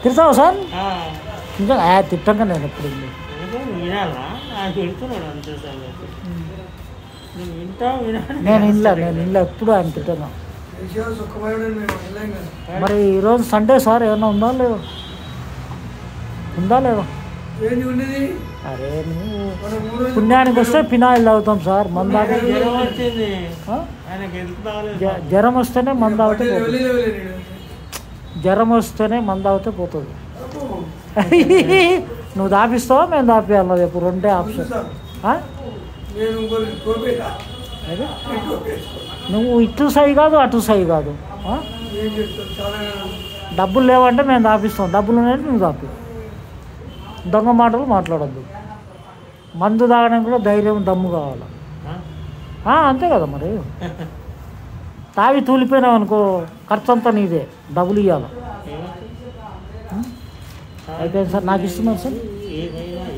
తిడతావా sir ఆ, ఇంకా ఆ, తిట్టంగా నేను ఎప్పుడు ఎందుకు వినాలా నాకు పెడుతున్నాడు అంతే సంగతి నువ్వు వింటావు వినాలి నేను ఇంట్లో నేను ఇంట్లో ఎప్పుడు ఆయన తిట్టాను విషయాలు సుఖమైన మేము అనలేం కదా మరి ఈరోజు సండే సార్ ఏమన్నా ఉందా లేదా ఉందా లేదా ఏంది ఉండేది అరే నువ్వు మనం మూడు రోజులు పుణ్యానికి వస్తే పినాయిల్ తాగుతాం సార్ మంద ఆయనకి జ్వరం వచ్చింది ఆ? ఆయనకి ఎందుకు తాగలేదు జ- జ్వరం వస్తేనే మంద తాగితే పట్టేది పోతుంది వెళ్ళి వెళ్ళి జ్వరం వస్తేనే మంద తాగితే పోతుంది అబ్బో, నువ్వు దాపిస్తావా మేము దాపియాలి రేపు రెండే ఆప్షన్ చూస్తాను. ఆ? నేను ఇంకోటి కోపేట అది నువ్వు ఇటు సై కాదు అటు సై కాదు ఆ? ఏం చెప్తాను చాలా డబ్బులు లేవంటే మేము దాపిస్తాం డబ్బులు ఉన్నాయంటే నువ్వు దాపి దొంగ మాటలు మాట్లాడద్దు మందు తాగడానికి కూడా ధైర్యం దమ్ము కావాలి ఆ? ఆ, అంతే కదా మరి తాగి తూలిపోయినావు అనుకో ఖర్చు అంతా నీదే డబ్బులు ఇవ్వాలి ఏమవుతుంది? అయిపోయింది సార్ నాకు ఇస్తున్నారు సార్ ఏదైనా